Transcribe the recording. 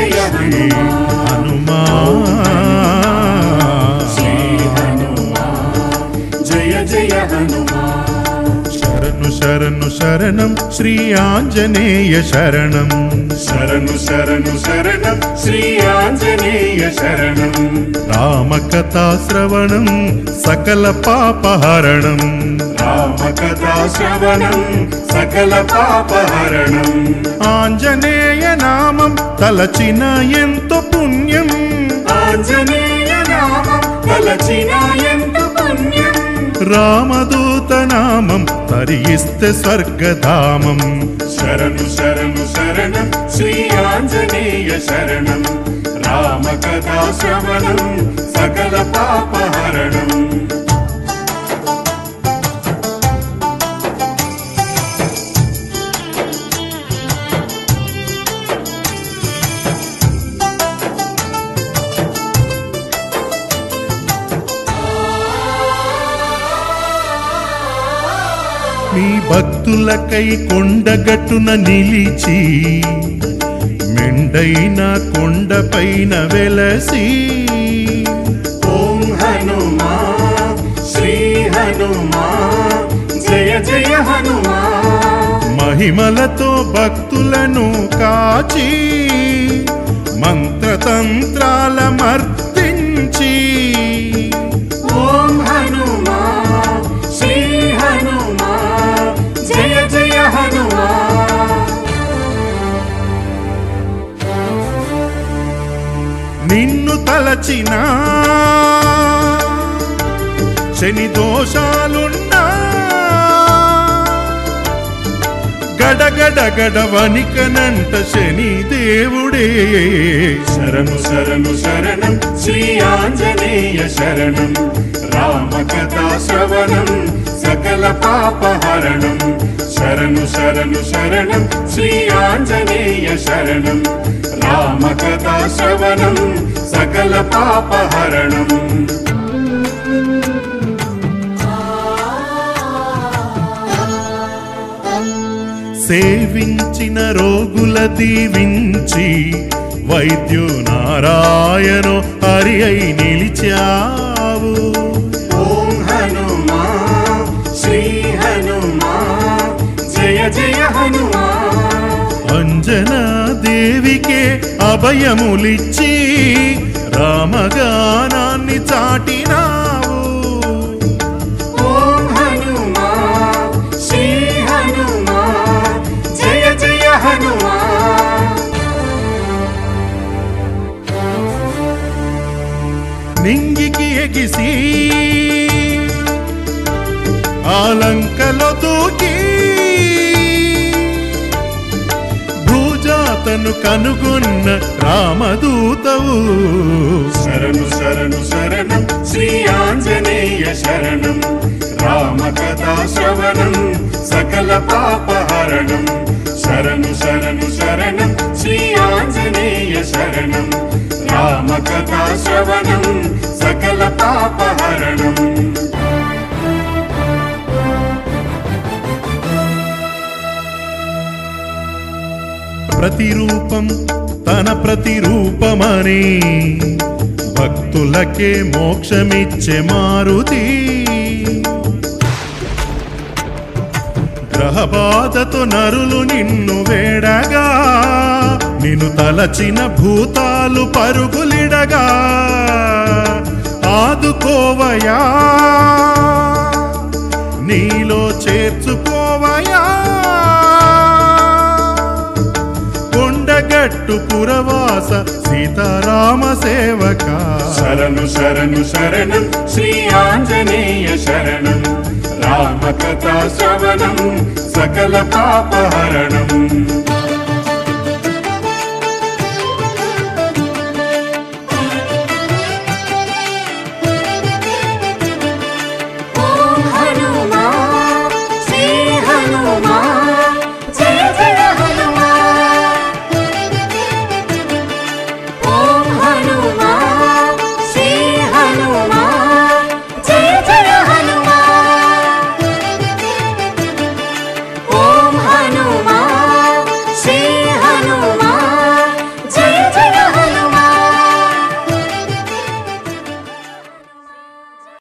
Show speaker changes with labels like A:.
A: జయ
B: శ్రీ హనుమా
A: శ్రీ హనుమా జయ జయ హనుమా
B: శరణు శరణు శరణం శ్రీ ఆంజనేయ శరణం
A: శరణు శరణు శరణం శ్రీ ఆంజనేయ శరణం
B: రామకథా శ్రవణం సకల పాపహరణం
A: రామకథా శ్రవణం సకల పాపహరణం
B: ఆంజనేయ నామం తలచిన ఎంతో పుణ్యం
A: ఆంజనేయ నామం తలచిన ఎంత పుణ్యం
B: రామదూత నామం తరిగిస్తే స్వర్గధామం
A: శరణు శరణు శరణం శ్రీ ఆంజనేయ శరణం రామకథా శ్రవణం సకల పాపహరణం
B: మీ భక్తులకై కొండగట్టున నిలిచి మెండైన కొండపైన వెలసి
A: ఓం హనుమా శ్రీ హనుమా జయ జయ హనుమా
B: మహిమలతో భక్తులను కాచి మంత్రతంత్రాల మర్తించి
A: ఓం హనుమా శ్రీ హనుమా జయ జయ హనుమా
B: నిన్ను తలచిన శని దోషాలున్నా గడగడ గడవనికనంట శని దేవుడే
A: శరణు శరణు శరణం శ్రీ ఆంజనేయ శరణం రామకథా శ్రవణం సకల పాపహరణం శరణు శరణు శరణం శ్రీ ఆంజనేయ శరణం రామకథా శ్రవణం సకల పాపహరణం
B: సేవించిన రోగుల దీవించి వైద్యు నారాయణో హరి అయి నిలిచావు
A: ఓం హనుమా శ్రీ హనుమా జయ జయ హనుమా
B: అంజనా దేవికే అభయములిచ్చి రామగానాన్ని చాటినావు
A: ఓం హనుమా శ్రీ హనుమా జయ జయ హనుమా
B: నింగికి ఎగిసి ఆలంకలో దూకి భూజాతను కనుగొన్న రామదూతవు
A: శరణు శరణు శరణం శ్రీ ఆంజనేయ శరణం రామకథా శ్రవణం సకల పాపహరణం శరణు శరణు శరణం శ్రీ ఆంజనేయ శరణం రామకథా శ్రవణం సకల పాపహరణం
B: ప్రతిరూపం తన ప్రతిరూపమని భక్తులకే మోక్షమిచ్చే మారుతి గ్రహబాధతో నరులు నిన్ను వేడగా నిన్ను తలచిన భూతాలు పరుగులిడగా ఆదుకోవయా నీలో చేర్చుకోవయా కొండగట్టు పురవాస సీతారామ సేవక
A: శరణు శరణు శరణం శ్రీ ఆంజనేయ శరణం రామకథా శ్రవణం సకల పాపహరణం